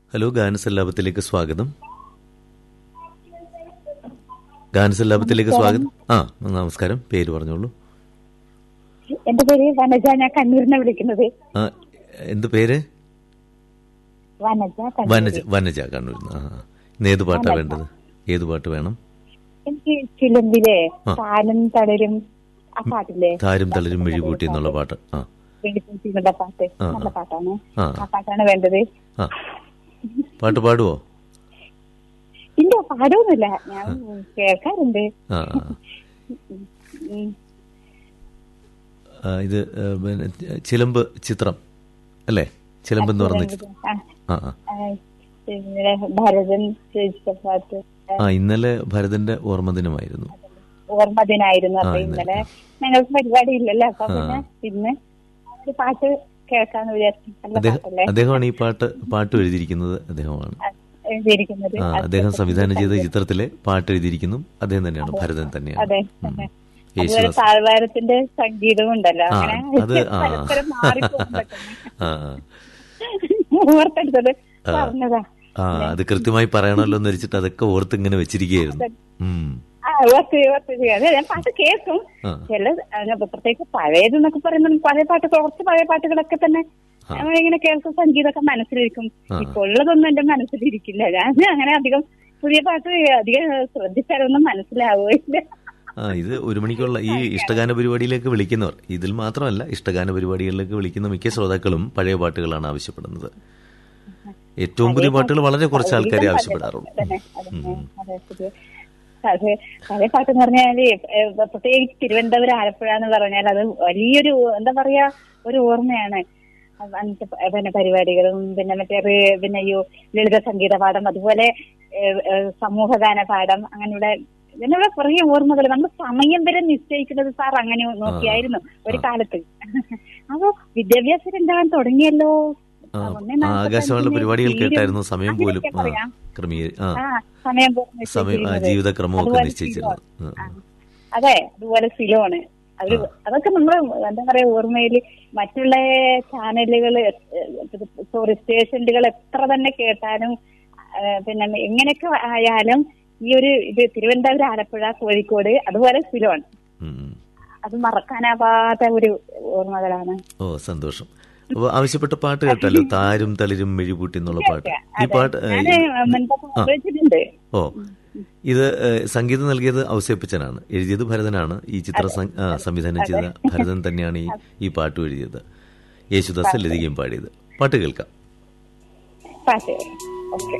Hello ഗാനസല്ലാപത്തിലേക്ക് സ്വാഗതം ഗാനസല്ലാപത്തിലേക്ക് സ്വാഗതം ആ നമസ്കാരം പേര് പറഞ്ഞോളൂ എന്റെ പേര് വനജ ഞാൻ കണ്ണൂരിനെ വിളിക്കുന്നത് ആ എന്ത് പേര് വനജ കണ്ണൂര്. വനജ വനജ കണ്ണൂർ ആ ആ. ഇന്ന് ഏത് പാട്ടാ വേണ്ടത് ഏത് പാട്ട് വേണം എനിക്ക് ചിലമ്പിലെ ആ. താനും തളരും ആ പാട്ടില്ലേ താരും തളരും മിഴികൂട്ടി എന്നുള്ള പാട്ട് ആ വെളിപ്പൂട്ടി എന്നുള്ള പാട്ട് ആ, നല്ല ആ. പാട്ടാണ് ആ. ആ പാട്ടാണ് വേണ്ടത് ആ പാട്ട് പാടുവോ ഇല്ല പാടൊന്നുമില്ല ഞാൻ കേൾക്കാറുണ്ട് ആ ആ. ഉം. ആ, ഇത് ഏ, പിന്നെ ചിലമ്പ് ചിത്രം അല്ലേ ചിലമ്പ് എന്ന് പറഞ്ഞ ചിത്രം ആ, ആ ആ ആ, പിന്നെ ഭരതൻ രചിച്ച പാട്ട് ആ ഇന്നലെ ഭരതന്റെ ഓർമ്മ ദിനമായിരുന്നു ഓർമ്മ ദിനായിരുന്നു ആ, അപ്പൊ ഇന്നലെ. ഇന്നലെ ഞങ്ങൾക്ക് പരിപാടി ഇല്ലല്ലോ അപ്പൊ ആ. പിന്നെ ഇന്ന് ഒരു പാട്ട് കേൾക്കാന്ന് വിചാരിച്ചു നല്ല അദ്ദേഹം പാട്ടല്ലേ അദ്ദേഹമാണ് ഈ പാട്ട് പാട്ട് എഴുതിയിരിക്കുന്നത് അദ്ദേഹമാണ് എഴുതിയിരിക്കുന്നത് ആ അദ്ദേഹം സംവിധാനം ചെയ്ത ചിത്രത്തിലെ പാട്ട് എഴുതിയിരിക്കുന്നു അദ്ദേഹം തന്നെയാണ് ഭരതൻ തന്നെയാണ് അതെ ഉം. അതുപോലെ യേശുദാസ് താഴ്വാരത്തിന്റെ സംഗീതവും ഉണ്ടല്ലോ ആ അങ്ങനെ അത് ആ പരസ്പരം മാറിപ്പോകും പെട്ടെന്ന്. ആ ഓർത്തെടുത്തത് ആ. പറഞ്ഞതാ ആ അത് കൃത്യമായി പറയണമല്ലോ എന്ന് വെച്ചിട്ട് അതൊക്കെ ഓർത്ത് ഇങ്ങനെ വെച്ചിരിക്കുകയായിരുന്നു ഉം. ആ ഓർത്ത് ഓർത്ത് ചെയ്യാം. അതെ ഞാൻ പാട്ട് കേൾക്കും ആ. ചില അങ്ങനെ പ്രത്യേകിച്ച് പഴയതെന്നൊക്കെ പറയുമ്പോൾ പഴയ പാട്ട് കുറച്ച് പഴയ പാട്ടുകളൊക്കെ തന്നെ ആ. നമ്മൾ ഇങ്ങനെ കേൾക്കും സംഗീതമൊക്കെ മനസ്സിലിരിക്കും ആ. ഇപ്പൊ ഉള്ളതൊന്നും എന്റെ മനസ്സിലിരിക്കില്ല ഞാൻ അങ്ങനെ അധികം പുതിയ പാട്ട് അധികം ശ്രദ്ധിച്ചാലൊന്നും മനസ്സിലാവുകയില്ല ആ ഇത് ഒരു മണിക്കുള്ള ഈ ഇഷ്ടഗാന പരിപാടിയിലേക്ക് വിളിക്കുന്നവർ ഇതിൽ മാത്രമല്ല ഇഷ്ടഗാന പരിപാടികളിലേക്ക് വിളിക്കുന്ന മിക്ക ശ്രോതാക്കളും പഴയ പാട്ടുകളാണ് ആവശ്യപ്പെടുന്നത് ഏറ്റവും പുതിയ പാട്ടുകൾ വളരെ കുറച്ച് ആൾക്കാരെ ആവശ്യപ്പെടാറുള്ളൂ അതന്നെ, അതന്നെ, അതെ, പുതിയ- അതെ പഴയ പാട്ട് എന്ന് പറഞ്ഞാല് ഏ, പ്രത്യേകിച്ച് തിരുവനന്തപുരം ആലപ്പുഴ എന്ന് പറഞ്ഞാൽ അത് വലിയൊരു എന്താ പറയാ ഒരു ഓർമ്മയാണ് അത് അന്നത്തെ പ- പിന്നെ പരിപാടികളും പിന്നെ മറ്റേ റി- പിന്നെ ഈ ലളിത സംഗീത പാഠം അതുപോലെ ഏ, ഏ, സമൂഹഗാന പാഠം അങ്ങനെയുള്ള ഇതിനുള്ള കുറേ ഓർമ്മകൾ നമ്മൾ സമയം വരെ നിശ്ചയിക്കുന്നത് സാർ അങ്ങനെ നോക്കിയായിരുന്നു ഒരു കാലത്ത് അപ്പൊ വിദ്യാഭ്യാസം ഉണ്ടാകാൻ തുടങ്ങിയല്ലോ ആ, ഒന്നേ ആ, നാൽപ്പത്തഞ്ചിന് ആകാശവാണിയുടെ പരിപാടികൾ തീരും. കേട്ടായിരുന്നു സമയം പോലും അങ്ങനെയൊക്കെ ആ പറയാം. ക്രമീകരി ആ ആ സമയം പോലെ സമയം ആ, നിശ്ചയിച്ചിരുന്നത്. ജീവിതക്രമമൊക്കെ അതുപോലെ നിശ്ചയിച്ചിരുന്നത് സിലോൺ. ആ, ആ. അതെ അതുപോലെ സിലോണ് അവര് അതൊക്കെ നമ്മൾ എന്താ പറയാ ഓർമ്മയിൽ മറ്റുള്ള ചാനലുകള് സോറി സ്റ്റേഷനുകൾ എത്ര തന്നെ കേട്ടാലും ആ, പിന്നെ എങ്ങനെയൊക്കെ ആയാലും ഈ ഒരു ഇത് തിരുവനന്തപുരം ആലപ്പുഴ കോഴിക്കോട് അതുപോലെ സിലോൺ ഉം, ഉം. അത് മറക്കാനാവാത്ത ഒരു ഓർമ്മകളാണ് ഓ സന്തോഷം അപ്പൊ ആവശ്യപ്പെട്ട പാട്ട് കേട്ടല്ലോ താരും തളിരും മെഴിപൂട്ടി എന്നുള്ള പാട്ട് ഈ പാട്ട് ഏ, ഞാന് മുൻപൊക്കെ ഉപയോഗിച്ചിട്ടുണ്ട് ഓ ഇത് ഏ, സംഗീതം നൽകിയത് ഔസേപ്പച്ചനാണ് എഴുതിയത് ഭരതനാണ് ഈ ചിത്ര സം- ആ, സംവിധാനം ചെയ്ത ഭരതൻ തന്നെയാണ് ഈ ഈ പാട്ട് എഴുതിയത് യേശുദാസ് ലതികയും പാടിയത് പാട്ട് കേൾക്കാം പാട്ട് ഓക്കെ